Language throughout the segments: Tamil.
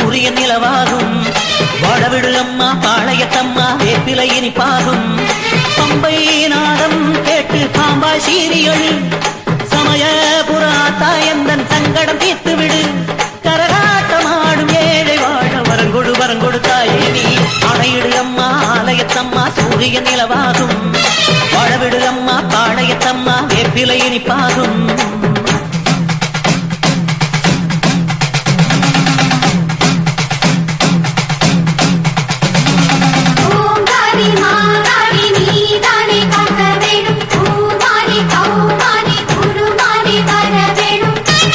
சூரிய நிலவாகும் வாழவிடு அம்மா பாளையத்தம்மா வேப்பிலை இனிப்பாகும் பம்பை நாதம் கேட்டு பாம்பாய் சீரியழு சமயபுர தாயந்தன் சங்கடம் தீர்த்து விடு கரகாட்டமாடும் ஏழை வாழ வரங்கொடு வரங்கொடு தாயே நீ அணையிடு அம்மா ஆலயத்தம்மா சூரிய நிலவாகும் வாழவிடு அம்மா பாளையத்தம்மா வேப்பிலை இனிப்பாகும் பூங்காரி மாங்காரி நீதானே காக்க வேணும் பூமாரி கௌமாரி குருமாரி வர வேணும்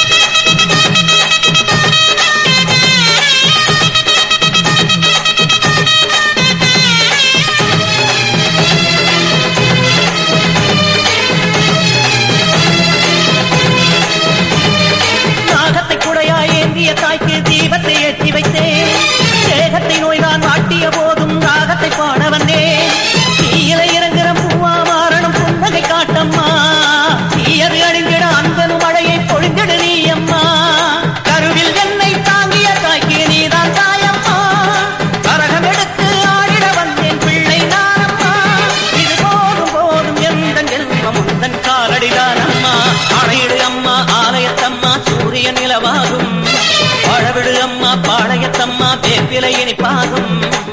நாகத்தை குடையா ஏந்திய தாய்க்கு தீபத்தை ஏற்றி வைத்தேன் தேகத்தை நோய்தான் வாட்டிய போதும் ராகத்தை பாட வந்தேன் தீயில இறங்குற பூவா மாறணும் புன்னகை காட்டம்மா தீயது அழிந்திட அன்பனும் மழையை பொழிந்திடு நீ அம்மா கருவில் என்னை தாங்கிய தாய்க்கு நீதான் தாயம்மா கரகம் எடுத்து ஆடிட வந்தேன் பிள்ளை நானம்மா இது போதும் போதும் எந்த செல்வம் உந்தன் காலடிதானம்மா அணையிடு அம்மா ஆலயத்தம்மா சூரிய நிலவாகும் வாழவிடு அம்மா பாளையத்தம்மா வேப்பிலை இனிப்பாகும்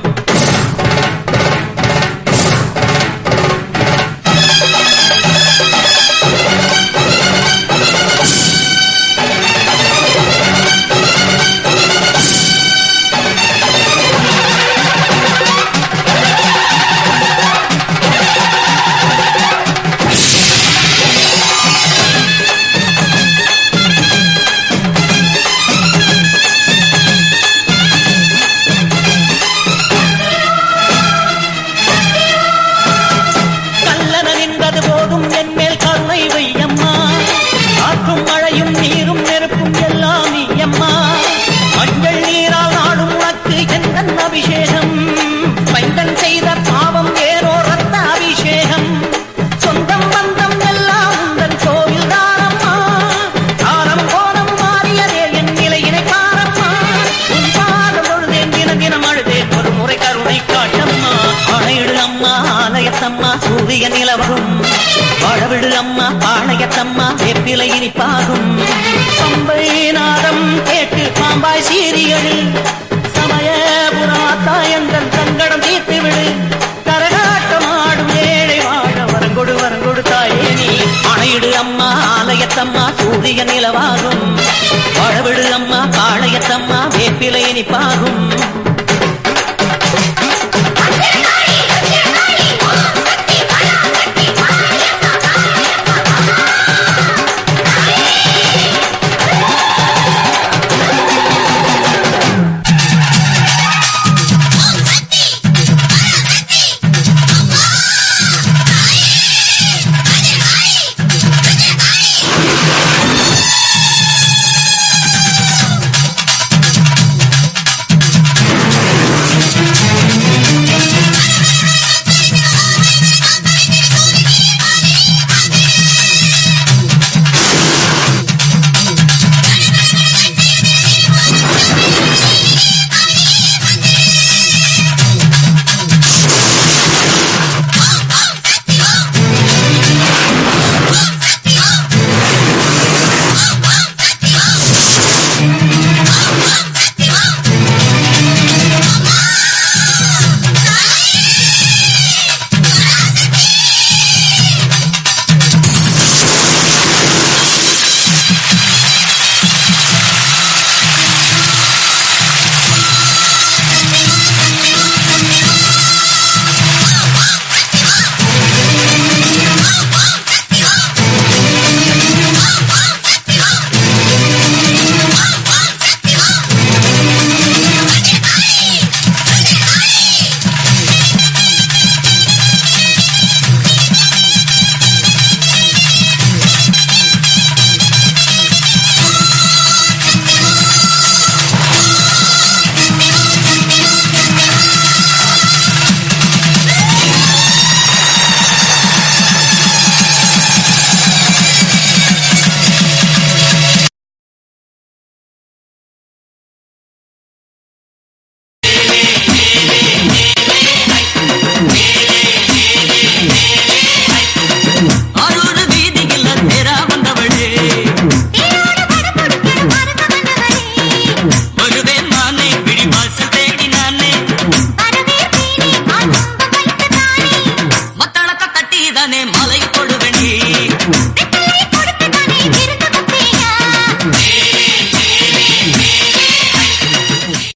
கல்லன நின்றது போதும் என் மேல் கருணை வையம்மா காற்றும் மழையும் நீரும் நெருப்பும் எல்லாம் நீ அம்மா மஞ்சள் நீரால் நாடும் உனக்கு எந்தன் அபிஷேகம் மைந்தன் செய்த பாவம் வேறோ ரத்த அபிஷேகம் சொந்தம் பந்தம் எல்லாம் உந்தன் கோவில் தானம்மா காலம் கோலம் மாறியதே என் நிலையினை பாரம்மா உன் பாதம் தொழுதேன் தினம் தினம் அழுதேன் ஒரு முறை கருணை காட்டம்மா அணையிடு அம்மா ஆலயத்தம்மா சூரிய நிலவரும் வாழவிடு அம்மா பாளையத்தம்மா வேப்பிலை இனிப்பாகும் பம்பை நாதம் கேட்டு பாம்பாய் சீரியழு சமயபுரா தாயந்தன் சங்கடம் தீர்த்து விடு கரகாட்டமாடும் ஏழை வாழ வரங்கொடு வரங்கொடு தாயே நீ அணையிடு அம்மா ஆலயத்தம்மா சூரிய நிலவாகும் வாழவிடு அம்மா பாளையத்தம்மா வேப்பிலை இனிப்பாகும்